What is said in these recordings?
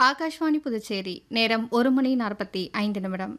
ஆகாஷ்வாணி புதுச்சேரி நேரம் ஒரு மணி நாற்பத்தி ஐந்து நிமிடம்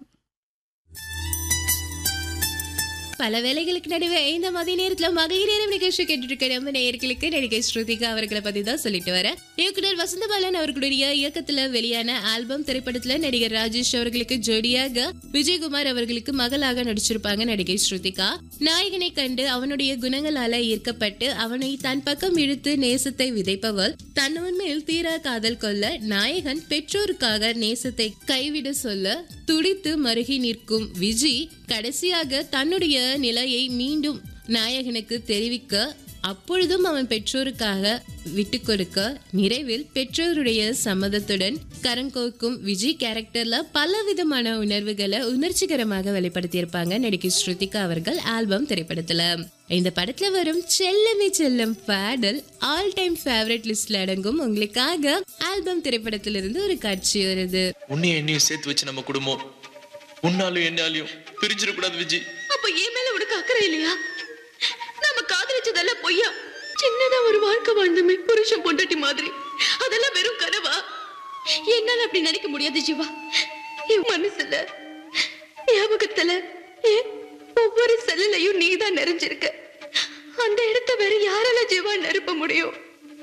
பல வேலைகளுக்கு நடுவே இந்த மதிய நேரத்துல மகளிர் நேரம் நிகழ்ச்சி கேட்டுட்டு இருக்க நம்ம நேயர்களுக்கு நடிகை ஸ்ருதிகா அவர்களை பத்தி தான் சொல்லிட்டு வரேன் இயக்குனர் வசந்தபாலன் அவர்களுடைய இயக்கத்துல வெளியான ஆல்பம் திரைப்படத்துல நடிகர் ராஜேஷ் அவர்களுக்கு ஜோடியாக விஜயகுமார் அவர்களுக்கு மகளாக நடிச்சிருப்பாங்க நடிகை ஸ்ருதிகா நாயகனை கண்டு அவனுடைய குணங்களால ஈர்க்கப்பட்டு அவனை தன் பக்கம் இழுத்து நேசத்தை விதைப்பவள் தன்னவன் மேல் தீரா காதல் கொள்ள நாயகன் பெற்றோருக்காக நேசத்தை கைவிட சொல்ல துடித்து மருகி நிற்கும் விஜி கடைசியாக தன்னுடைய நிலையை மீண்டும் நாயகனுக்கு தெரிவிக்க அப்பொழுதும் அவன் பெற்றோருக்காக விட்டு கொடுக்க நிறைவில் பெற்றோருடைய சம்மதத்துடன் கரங்கோக்கும் விஜய் கேரக்டர்ல பல விதமான உணர்வுகளை உணர்ச்சிகரமாக வெளிப்படுத்தியிருப்பாங்க நடிகை ஸ்ருதிகா அவர்கள் ஆல்பம் திரைப்படத்துல இந்த படத்துல வரும் செல்லமே செல்லம் பாடல் ஆல் டைம் ஃபேவரட் லிஸ்ட்ல அடங்கும் உங்களுக்காக ஆல்பம் திரைப்படத்திலிருந்து ஒரு காட்சி வருது உன்னையும் என்னையும் சேர்த்து வச்சு நம்ம குடும்பம் உன்னாலும் என்னாலையும் பிரிஞ்சிடக்கூடாது விஜய் அப்ப என் மேல உனக்கு அக்கறை இல்லையா நாம காதலிச்சதெல்லாம் பொய்யா சின்னதா ஒரு வாழ்க்கை வாழ்ந்தமே புருஷன் பொண்டாட்டி மாதிரி அதெல்லாம் வெறும் கனவா என்னால அப்படி நினைக்க முடியாது ஜீவா என் மனசுல ஞாபகத்துல ஏன் ஒவ்வொரு செல்லையும் நீதான் நிறைஞ்சிருக்க அந்த இடத்த வேற யாரால ஜீவா நிரப்ப முடியும்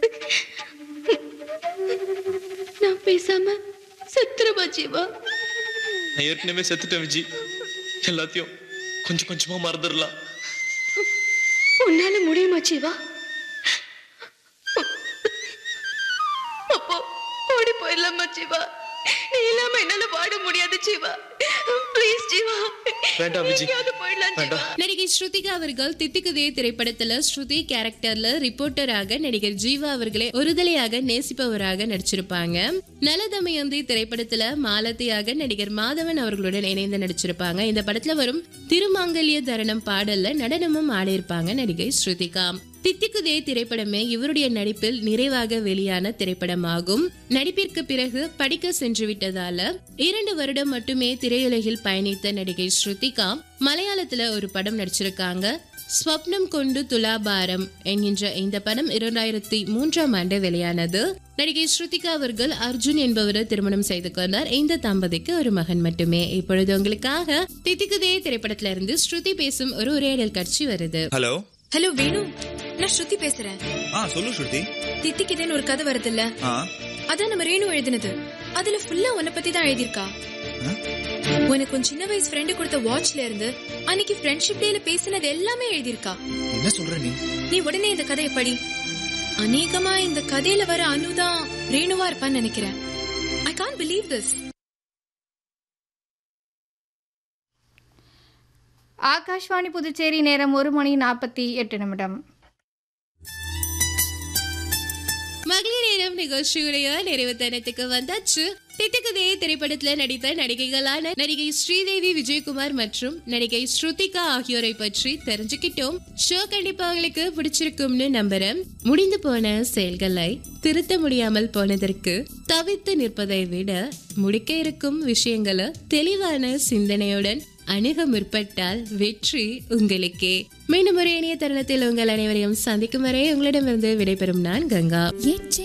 நான் பேசாம செத்துருவா ஜீவா நான் ஏற்கனவே செத்துட்டேன் விஜய் எல்லாத்தையும் கொஞ்சம் கொஞ்சமா மறந்துடலாம் உன்னால முடியுமா ஜீவா அப்போ ஓடி போயிடலாமா ஜீவா நீ இல்லாம என்னால வாட முடியாது ஜீவா ப்ளீஸ் ஜீவா வேண்டாம் விஜி. எங்கேயாவது போயிடலாம் ஜீவா வேண்டாம் நடிகை ஸ்ருதிகா அவர்கள் தித்திக்குதே திரைப்படத்துல ஸ்ருதி கேரக்டர்ல ரிப்போர்ட்டராக நடிகர் ஜீவா அவர்களை ஒருதலையாக நேசிப்பவராக நடிச்சிருப்பாங்க நலதமயந்தி திரைப்படத்துல மாலத்தியாக நடிகர் மாதவன் அவர்களுடன் இணைந்து நடிச்சிருப்பாங்க இந்த படத்துல வரும் திருமாங்கல்ய தரணம் பாடல்ல நடனமும் ஆடியிருப்பாங்க நடிகை ஸ்ருதிகா தித்திக்குதே திரைப்படமே இவருடைய நடிப்பில் நிறைவாக வெளியான திரைப்படமாகும் நடிப்பிற்கு பிறகு படிக்க சென்று விட்டதால இரண்டு வருடம் மட்டுமே திரையுலகில் பயணித்த நடிகை ஸ்ருதிகா மலையாளத்துல ஒரு படம் நடிச்சிருக்காங்க ஸ்வப்னம் கொண்டு துலாபாரம் என்கின்ற இந்த படம் இரண்டாயிரத்தி மூன்றாம் ஆண்டு வெளியானது நடிகை ஸ்ருதிகா அவர்கள் அர்ஜுன் என்பவரை திருமணம் செய்து கொண்டார் இந்த தம்பதிக்கு ஒரு மகன் மட்டுமே இப்பொழுது உங்களுக்காக தித்திக்குதே திரைப்படத்துல இருந்து ஸ்ருதி பேசும் ஒரு உரையாடல் காட்சி வருது ஹலோ ஹலோ வேணு நான் ஸ்ருதி பேசுறேன் ஆ சொல்லு ஸ்ருதி தித்திக்குதேன்னு ஒரு கதை வருதுல்ல ஆ அதான் நம்ம ரேணு எழுதினது அதுல ஃபுல்லா உன்னை பத்தி தான் எழுதியிருக்கா ஆ? உனக்கு உன் சின்ன வயசு ஃப்ரெண்டு கொடுத்த வாட்ச்ல இருந்து அன்னைக்கு ஃப்ரெண்ட்ஷிப் டேல பேசினது எல்லாமே எழுதியிருக்கா என்ன சொல்ற நீ நீ உடனே இந்த கதையை படி அநேகமா இந்த கதையில வர அனுதான் ரேணுவா இருப்பான்னு நினைக்கிறேன் I can believe this Akashvani Puducherry நேரம் ஒரு மணி நாற்பத்தி எட்டு நிமிடம் மகளிர் நேரம் நிகழ்ச்சியுடைய நிறைவு தருணத்துக்கு வந்தாச்சு திட்டுக்குதே திரைப்படத்துல நடித்த நடிகைகளான நடிகை ஸ்ரீதேவி விஜயகுமார் மற்றும் நடிகை ஸ்ருதிகா ஆகியோரை பற்றி தெரிஞ்சுக்கிட்டோம் ஷோ கண்டிப்பா உங்களுக்கு பிடிச்சிருக்கும்னு நம்புறேன் முடிந்து போன செயல்களை திருத்த முடியாமல் போனதற்கு தவித்து நிற்பதை விட முடிக்க இருக்கும் விஷயங்களை தெளிவான சிந்தனையுடன் அணுக முற்பட்டால் வெற்றி உங்களுக்கே மீண்டும் ஒரு இணைய தருணத்தில் உங்கள் அனைவரையும் சந்திக்கும் வரை உங்களிடமிருந்து விடைபெறும் நான் கங்கா